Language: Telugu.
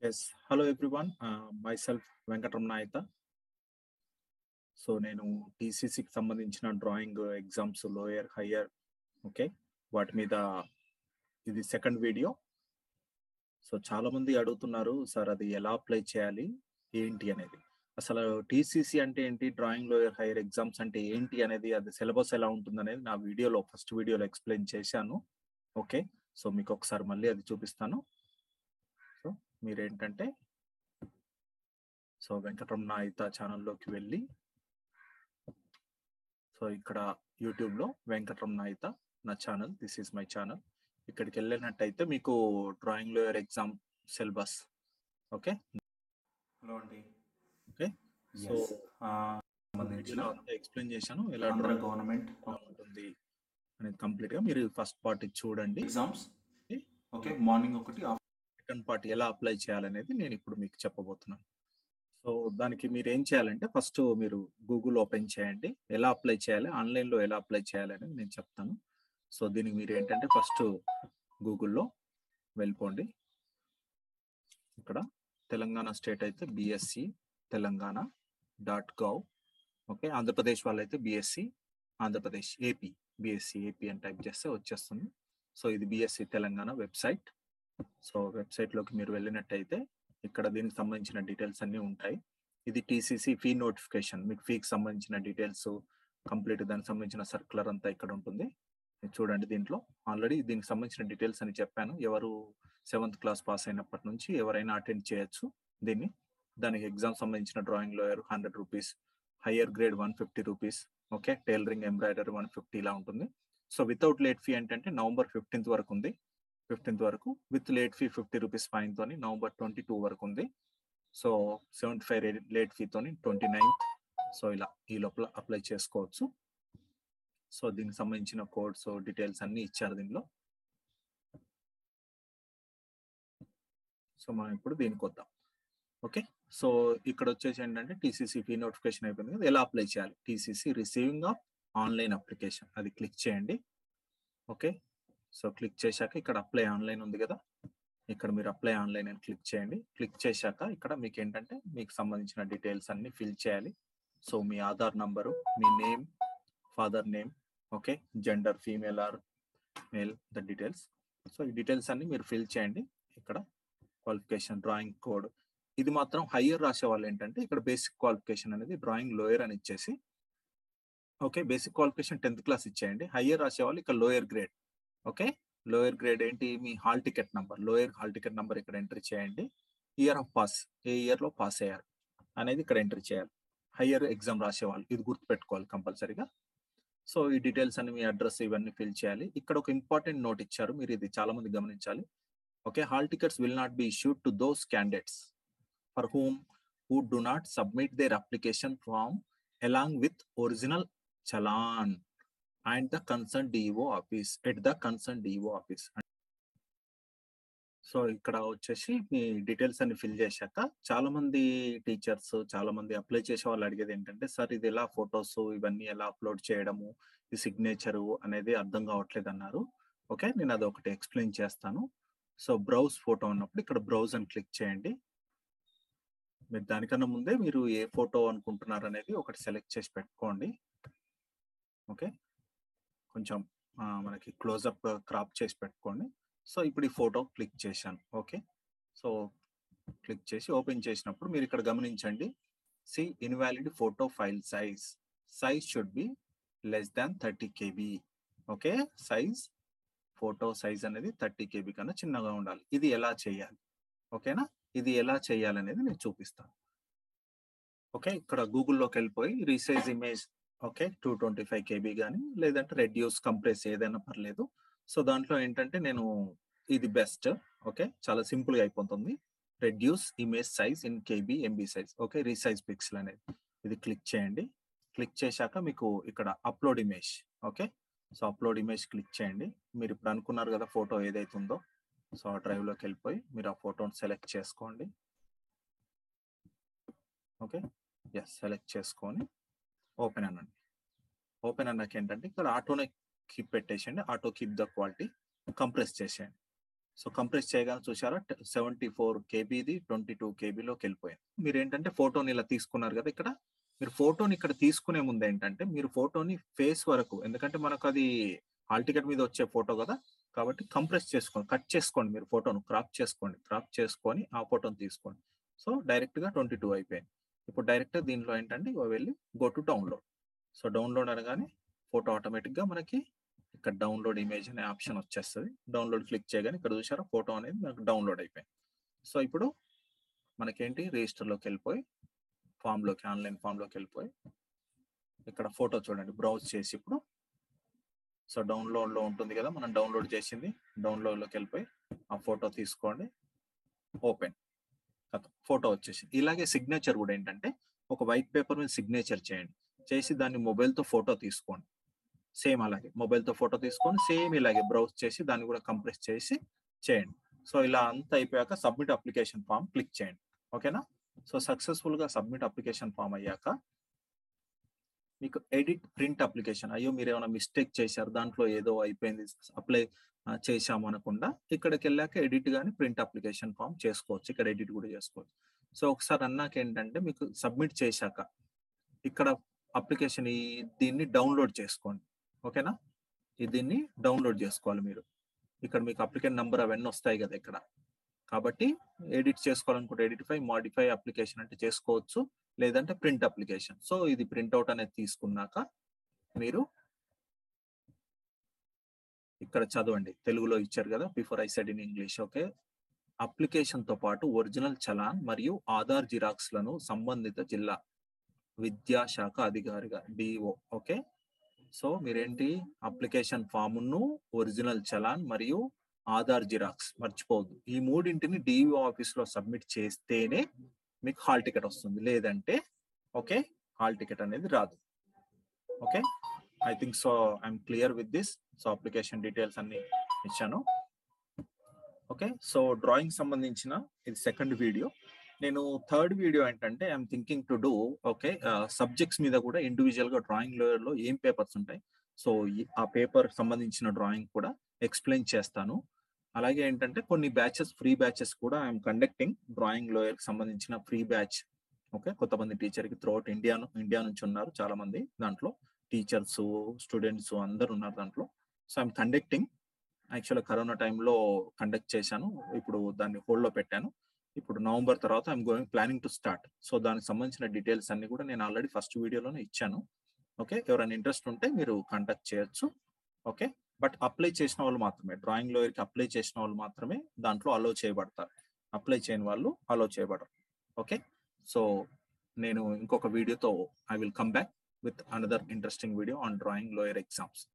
Yes hello everyone myself Venkataramana అయిత సో నేను టీసీసీకి సంబంధించిన drawing exams lower higher okay వాటి మీద ఇది సెకండ్ వీడియో సో చాలా మంది అడుగుతున్నారు సార్ అది ఎలా అప్లై చేయాలి ఏంటి అనేది అసలు టీసీసీ అంటే ఏంటి డ్రాయింగ్ లోయర్ హైయర్ ఎగ్జామ్స్ అంటే ఏంటి అనేది అది సిలబస్ ఎలా ఉంటుంది అనేది నా వీడియోలో ఫస్ట్ వీడియోలో ఎక్స్ప్లెయిన్ చేశాను ఓకే సో మీకు ఒకసారి మళ్ళీ అది చూపిస్తాను సో మీరేంటంటే సో వెంకటరమణ అయిత ఛానల్లోకి వెళ్ళి సో ఇక్కడ యూట్యూబ్లో వెంకటరమణ అయిత నా channel this is my channel ఇక్కడికి వెళ్ళినట్టయితే మీకు drawing lower exam syllabus okay hello అండి ఓకే సో సంబంధించిన ఎక్స్ప్లెయిన్ చేశాను ఎలా ఆంధ్ర drawing గవర్నమెంట్ ఎలా ఉంటుంది అనేది కంప్లీట్ గా మీరు ఫస్ట్ పార్ట్ చూడండి ఎగ్జామ్స్ ఓకే మార్నింగ్ ఒకటి సెకండ్ పార్ట్ ఎలా అప్లై చేయాలనేది నేను ఇప్పుడు మీకు చెప్పబోతున్నాను సో దానికి మీరు ఏం చేయాలంటే ఫస్ట్ మీరు గూగుల్ ఓపెన్ చేయండి ఎలా అప్లై చేయాలి ఆన్లైన్ లో ఎలా అప్లై చేయాలి అనేది నేను చెప్తాను సో దీనికి మీరు ఏంటంటే ఫస్ట్ గూగుల్లో వెళ్ళిపోండి ఇక్కడ తెలంగాణ స్టేట్ అయితే BSC Telangana dot gov okay Andhra Pradesh వాళ్ళైతే BSC Andhra Pradesh AP BSC AP అని టైప్ చేస్తే వచ్చేస్తుంది సో ఇది BSC Telangana website so website లోకి మీరు వెళ్ళినట్టయితే ఇక్కడ దీనికి సంబంధించిన డీటెయిల్స్ అన్ని ఉంటాయి ఇది టీసీసీ ఫీ నోటిఫికేషన్ మీకు ఫీకి సంబంధించిన డీటెయిల్స్ కంప్లీట్ దానికి సంబంధించిన సర్క్యులర్ అంతా ఇక్కడ ఉంటుంది ఇది చూడండి దీంట్లో ఆల్రెడీ దీనికి సంబంధించిన డీటెయిల్స్ అని చెప్పాను ఎవరు సెవెంత్ క్లాస్ పాస్ అయినప్పటి నుంచి ఎవరైనా అటెండ్ చేయొచ్చు దీన్ని దానికి ఎగ్జామ్ సంబంధించిన drawing lower hundred rupees higher grade one fifty rupees okay tailoring embroidery one fifty ఇలా ఉంటుంది సో వితౌట్ లేట్ ఫీ ఏంటంటే నవంబర్ ఫిఫ్టీన్త్ వరకు ఉంది ఫిఫ్టీన్త్ వరకు with late fee fifty rupees fine తోని నవంబర్ ట్వంటీ టూ వరకు ఉంది so seventy five late fee తోని ట్వంటీ నైన్త్ సో ఇలా ఈ లోపల అప్లై చేసుకోవచ్చు సో దీనికి సంబంధించిన కోడ్స్ డీటెయిల్స్ అన్ని ఇచ్చారు దీనిలో సో మనం ఇప్పుడు దీనికి వద్దాం ఓకే సో ఇక్కడ వచ్చేసి ఏంటంటే టీసీసీ ఫీ నోటిఫికేషన్ అయిపోయింది కదా ఎలా అప్లై చేయాలి TCC receiving of online application అది క్లిక్ చేయండి ఓకే సో క్లిక్ చేశాక ఇక్కడ అప్లై ఆన్లైన్ ఉంది కదా ఇక్కడ మీరు అప్లై ఆన్లైన్ అని క్లిక్ చేయండి క్లిక్ చేశాక ఇక్కడ మీకు ఏంటంటే మీకు సంబంధించిన డీటెయిల్స్ అన్ని ఫిల్ చేయాలి సో మీ ఆధార్ నంబరు మీ name father name okay gender female or male the details so ఈ డీటెయిల్స్ అన్ని మీరు ఫిల్ చేయండి ఇక్కడ క్వాలిఫికేషన్ డ్రాయింగ్ కోడ్ ఇది మాత్రం హయ్యర్ రాసే వాళ్ళు ఏంటంటే ఇక్కడ బేసిక్ క్వాలిఫికేషన్ అనేది డ్రాయింగ్ లోయర్ అని ఇచ్చేసి okay basic qualification tenth class ఇచ్చేయండి హయ్యర్ రాసే వాళ్ళు ఇక్కడ lower grade okay lower grade ఏంటి మీ hall ticket number lower hall ticket number ఇక్కడ ఎంట్రీ చేయండి ఇయర్ ఆఫ్ పాస్ ఏ ఇయర్ లో పాస్ అయ్యారు అనేది ఇక్కడ ఎంట్రీ చేయాలి హయ్యర్ ఎగ్జామ్ రాసే వాళ్ళు ఇది గుర్తుపెట్టుకోవాలి కంపల్సరీగా సో ఈ డీటెయిల్స్ అన్ని మీ అడ్రస్ ఇవన్నీ ఫిల్ చేయాలి ఇక్కడ ఒక ఇంపార్టెంట్ నోట్ ఇచ్చారు మీరు ఇది చాలా మంది గమనించాలి okay hall tickets will not be issued to those candidates for whom who do not submit their application form along with original challan and the concern DO office at the concern DO office so ఇక్కడ వచ్చేసి మీ డీటెయిల్స్ అన్ని ఫిల్ చేశాక చాలా మంది టీచర్స్ చాలా మంది అప్లై చేసే వాళ్ళు అడిగేది ఏంటంటే సార్ ఇది ఎలా ఫొటోస్ ఇవన్నీ ఎలా అప్లోడ్ చేయడము ఈ సిగ్నేచరు అనేది అర్థం కావట్లేదు అన్నారు ఓకే నేను అది ఒకటి ఎక్స్ప్లెయిన్ చేస్తాను సో బ్రౌజ్ ఫోటో ఉన్నప్పుడు ఇక్కడ బ్రౌజ్ అని క్లిక్ చేయండి మీరు దానికన్నా ముందే మీరు ఏ ఫోటో అనుకుంటున్నారు అనేది ఒకటి సెలెక్ట్ చేసి పెట్టుకోండి ఓకే కొంచెం ఆ, మనకి క్లోజప్ క్రాప్ చేసి పెట్టుకోండి సో ఇప్పుడు ఈ ఫోటో క్లిక్ చేశాను ఓకే సో క్లిక్ చేసి ఓపెన్ చేసినప్పుడు మీరు ఇక్కడ గమనించండి see invalid photo file size size should be less than thirty KB okay size photo size అనేది థర్టీ కేబీ కన్నా చిన్నగా ఉండాలి ఇది ఎలా చేయాలి ఓకేనా ఇది ఎలా చేయాలి అనేది నేను చూపిస్తాను ఓకే ఇక్కడ గూగుల్లోకి వెళ్ళిపోయి resize image okay two twenty five KB కానీ లేదంటే రెడ్యూస్ కంప్రెస్ ఏదైనా పర్లేదు సో దాంట్లో ఏంటంటే నేను ఇది బెస్ట్ ఓకే చాలా సింపుల్ గా అయిపోతుంది reduce image size in KB MB size okay resize pixel అనేది ఇది క్లిక్ చేయండి క్లిక్ చేశాక మీకు ఇక్కడ upload image okay so upload image click చేయండి మీరు ఇప్పుడు అనుకున్నారు కదా ఫోటో ఏదైతే ఉందో సో ఆ డ్రైవ్ లోకి వెళ్ళిపోయి మీరు ఆ ఫోటోని సెలెక్ట్ చేసుకోండి ఓకే ఎస్ సెలెక్ట్ చేసుకొని ఓపెన్ అనండి ఓపెన్ అన్నాక ఏంటంటే ఇక్కడ ఆటోనే కీప్ పెట్టేసేయండి auto keep the quality compress చేసేయండి సో కంప్రెస్ చేయగానే చూసారా సెవెంటీ ఫోర్ కేబీది ట్వంటీ టూ కేబీలోకి వెళ్ళిపోయింది మీరు ఏంటంటే ఫోటోని ఇలా తీసుకున్నారు కదా ఇక్కడ మీరు ఫోటోని ఇక్కడ తీసుకునే ముందు ఏంటంటే మీరు ఫోటోని ఫేస్ వరకు ఎందుకంటే మనకు అది హాల్ టికెట్ మీద వచ్చే ఫోటో కదా కాబట్టి కంప్రెస్ చేసుకోండి కట్ చేసుకోండి మీరు ఫోటోను క్రాప్ చేసుకోండి క్రాప్ చేసుకొని ఆ ఫోటోని తీసుకోండి సో డైరెక్ట్ గా ట్వంటీ టూ అయిపోయింది ఇప్పుడు డైరెక్ట్ దీనిలో ఏంటంటే ఇగో వెళ్ళి go to download so download అనగానే ఫోటో ఆటోమేటిక్ గా మనకి ఇక్కడ డౌన్లోడ్ ఇమేజ్ అనే ఆప్షన్ వచ్చేస్తుంది డౌన్లోడ్ క్లిక్ చేయగానే ఇక్కడ చూసారా ఫోటో అనేది మనకు డౌన్లోడ్ అయిపోయింది సో ఇప్పుడు మనకేంటి రిజిస్టర్లోకి వెళ్ళిపోయి ఫామ్లోకి ఆన్లైన్ ఫామ్లోకి వెళ్ళిపోయి ఇక్కడ ఫోటో చూడండి బ్రౌజ్ చేసి ఇప్పుడు సో డౌన్లోడ్లో ఉంటుంది కదా మనం డౌన్లోడ్ చేసింది డౌన్లోడ్లోకి వెళ్ళిపోయి ఆ ఫోటో తీసుకోండి ఓపెన్ ఫోటో వచ్చేసింది ఇలాగే సిగ్నేచర్ కూడా ఏంటంటే ఒక వైట్ పేపర్ మీద సిగ్నేచర్ చేయండి చేసి దాన్ని మొబైల్తో ఫోటో తీసుకోండి సేమ్ అలాగే మొబైల్తో ఫోటో తీసుకొని సేమ్ ఇలాగే బ్రౌజ్ చేసి దాన్ని కూడా కంప్రెస్ చేసి చేయండి సో ఇలా అంతా అయిపోయాక సబ్మిట్ అప్లికేషన్ ఫామ్ క్లిక్ చేయండి ఓకేనా సో సక్సెస్ఫుల్ గా సబ్మిట్ అప్లికేషన్ ఫామ్ అయ్యాక మీకు ఎడిట్ ప్రింట్ అప్లికేషన్ అయ్యో మీరు ఏమైనా మిస్టేక్ చేశారు దాంట్లో ఏదో అయిపోయింది అప్లై చేశాము అనకుండా ఇక్కడికి వెళ్ళాక ఎడిట్ కానీ ప్రింట్ అప్లికేషన్ ఫామ్ చేసుకోవచ్చు ఇక్కడ ఎడిట్ కూడా చేసుకోవచ్చు సో ఒకసారి అన్నాక ఏంటంటే మీకు సబ్మిట్ చేశాక ఇక్కడ అప్లికేషన్ ఈ దీన్ని డౌన్లోడ్ చేసుకోండి ఓకేనా ఈ దీన్ని డౌన్లోడ్ చేసుకోవాలి మీరు ఇక్కడ మీకు అప్లికెంట్ నంబర్ అవన్నీ వస్తాయి కదా ఇక్కడ కాబట్టి ఎడిట్ చేసుకోవాలనుకుంటే ఎడిటిఫై మాడిఫై అప్లికేషన్ అంటే చేసుకోవచ్చు లేదంటే ప్రింట్ అప్లికేషన్ సో ఇది ప్రింట్అవుట్ అనేది తీసుకున్నాక మీరు ఇక్కడ చదవండి తెలుగులో ఇచ్చారు కదా before I said in English okay application తో పాటు ఒరిజినల్ చలాన్ మరియు ఆధార్ జిరాక్స్ లను సంబంధిత జిల్లా విద్యాశాఖ అధికారిగా డిఓ ఓకే సో మీరేంటి అప్లికేషన్ ఫామ్ను ఒరిజినల్ చలాన్ మరియు ఆధార్ జిరాక్స్ మర్చిపోవద్దు ఈ మూడింటిని డిఓ ఆఫీస్ లో సబ్మిట్ చేస్తేనే మీకు హాల్ టికెట్ వస్తుంది లేదంటే ఓకే హాల్ టికెట్ అనేది రాదు okay I think so I'm clear with this so application details అన్ని ఇచ్చాను ఓకే సో డ్రాయింగ్ సంబంధించిన ఇది సెకండ్ వీడియో నేను థర్డ్ వీడియో ఏంటంటే I'm thinking to do okay subjects మీద కూడా ఇండివిజువల్ గా డ్రాయింగ్ లో ఏం పేపర్స్ ఉంటాయి సో ఆ పేపర్ సంబంధించిన డ్రాయింగ్ కూడా ఎక్స్ప్లెయిన్ చేస్తాను అలాగే ఏంటంటే కొన్ని బ్యాచెస్ ఫ్రీ బ్యాచెస్ కూడా ఐఎమ్ కండక్టింగ్ డ్రాయింగ్ లోయర్ సంబంధించిన ఫ్రీ బ్యాచ్ ఓకే కొంతమంది టీచర్ కి త్రూఅవుట్ ఇండియా ఇండియా నుంచి ఉన్నారు చాలా మంది దాంట్లో టీచర్స్ స్టూడెంట్స్ అందరు ఉన్నారు దాంట్లో సో ఐఎమ్ కండక్టింగ్ యాక్చువల్గా కరోనా టైంలో కండక్ట్ చేశాను ఇప్పుడు దాన్ని హోల్డ్లో పెట్టాను ఇప్పుడు నవంబర్ తర్వాత I'm going planning to start so దానికి సంబంధించిన డీటెయిల్స్ అన్ని కూడా నేను ఆల్రెడీ ఫస్ట్ వీడియోలోనే ఇచ్చాను ఓకే ఎవరైనా ఇంట్రెస్ట్ ఉంటే మీరు కాంటాక్ట్ చేయొచ్చు ఓకే బట్ అప్లై చేసిన వాళ్ళు మాత్రమే డ్రాయింగ్ లోయర్కి అప్లై చేసిన వాళ్ళు మాత్రమే దాంట్లో అలో చేయబడతారు అప్లై చేయని వాళ్ళు అలో చేయబడరు ఓకే సో నేను ఇంకొక వీడియోతో I will come back with another interesting video on drawing lower exams.